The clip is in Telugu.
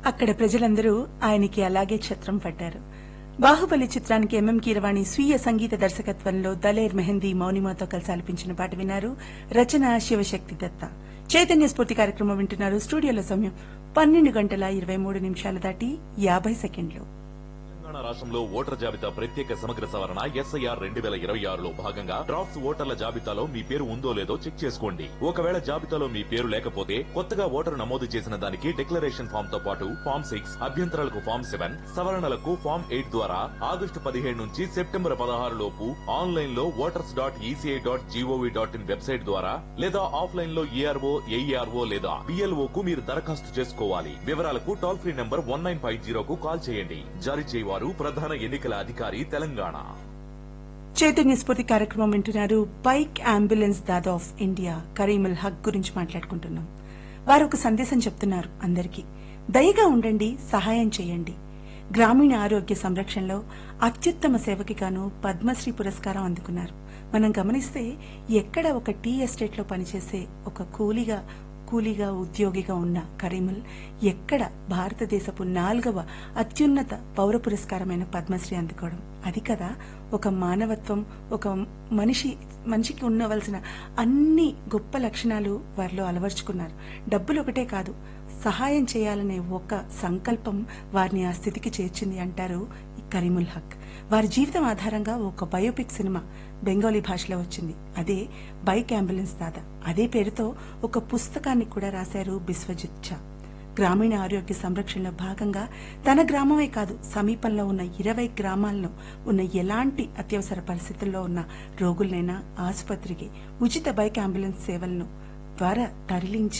అక్కడ ప్రజలందరూ ఆయనకి అలాగే ఛత్రం పట్టారు బాహుబలి చిత్రానికి ఎంఎం కీరవాణి స్వీయ సంగీత దర్శకత్వంలో దలేర్ మెహందీ మౌనిమాతో కలిసి ఆలపించిన పాట విన్నారు రచన శివశక్తి దత్త చైతన్య స్ఫూర్తి కార్యక్రమం వింటున్నారు స్టూడియోలో సమయం పన్నెండు గంటల ఇరవై మూడు నిమిషాలు దాటి యాభై సెకండ్లు తెలంగాణ రాష్ట్రంలో ఓటర్ జాబితా ప్రత్యేక సమగ్ర సవరణ ఎస్ఐఆర్ రెండు వేల ఇరవై ఆరులో భాగంగా డ్రాఫ్ట్స్ ఓటర్ల జాబితాలో మీ పేరు ఉందో లేదో చెక్ చేసుకోండి ఒకవేళ జాబితాలో మీ పేరు లేకపోతే కొత్తగా ఓటరు నమోదు చేసిన దానికి డిక్లరేషన్ ఫామ్ తో పాటు ఫామ్ సిక్స్ అభ్యంతరాలకు ఫామ్ సెవెన్ సవరణలకు ఫామ్ ఎయిట్ ద్వారా ఆగస్టు పదిహేడు నుంచి సెప్టెంబర్ పదహారు లోపు ఆన్లైన్ లో voters dot ECI dot gov dot in website ద్వారా లేదా ఆఫ్లైన్ లో ఈఆర్ఓ ఏఈఆర్ఓ లేదా బిఎల్ఓ కు మీరు దరఖాస్తు చేసుకోవాలి వివరాలకు toll free number one nine five జీరోకు కాల్ చేయండి జారీ చేయవారు ప్రధాన ఎన్నికల అధికారి తెలంగాణ చైతన్య స్ఫూర్తి కార్యక్రమం వింటున్నారు bike ambulance Dada of India Karimul Haq గురించి మాట్లాడుకుంటున్నాం వారు ఒక సందేశం చెప్తున్నారు అందరికీ దయగా ఉండండి సహాయం చేయండి గ్రామీణ ఆరోగ్య సంరక్షణలో అత్యుత్తమ సేవకి గాను పద్మశ్రీ పురస్కారం అందుకున్నారు మనం గమనిస్తే ఎక్కడ ఒక టీ ఎస్టేట్ లో పనిచేసే ఒక కూలీగా కూలీగా ఉద్యోగిగా ఉన్న కరీముల్ ఎక్కడ భారతదేశపు నాలుగవ అత్యున్నత పౌర పురస్కారమైన పద్మశ్రీ అందుకోవడం అది కదా ఒక మానవత్వం ఒక మనిషి మనిషికి ఉండవలసిన అన్ని గొప్ప లక్షణాలు వారిలో అలవర్చుకున్నారు డబ్బులు ఒకటే కాదు సహాయం చేయాలనే ఒక సంకల్పం వారిని ఆ స్థితికి చేర్చింది అంటారు ఈ కరీముల్ హక్ వారి జీవితం ఆధారంగా ఒక బయోపిక్ సినిమా బెంగాలీ భాషలో వచ్చింది అదే బైక్ అంబులెన్స్ దాదా అదే పేరుతో ఒక పుస్తకాన్ని కూడా రాశారు బిస్వజిత్ ఝా గ్రామీణ ఆరోగ్య సంరక్షణలో భాగంగా తన గ్రామమే కాదు సమీపంలో ఉన్న ఇరవై గ్రామాల్లో ఉన్న ఎలాంటి అత్యవసర పరిస్థితుల్లో ఉన్న రోగులనైనా ఆసుపత్రికి ఉచిత బైక్ అంబులెన్స్ సేవలను ద్వారా తరలించి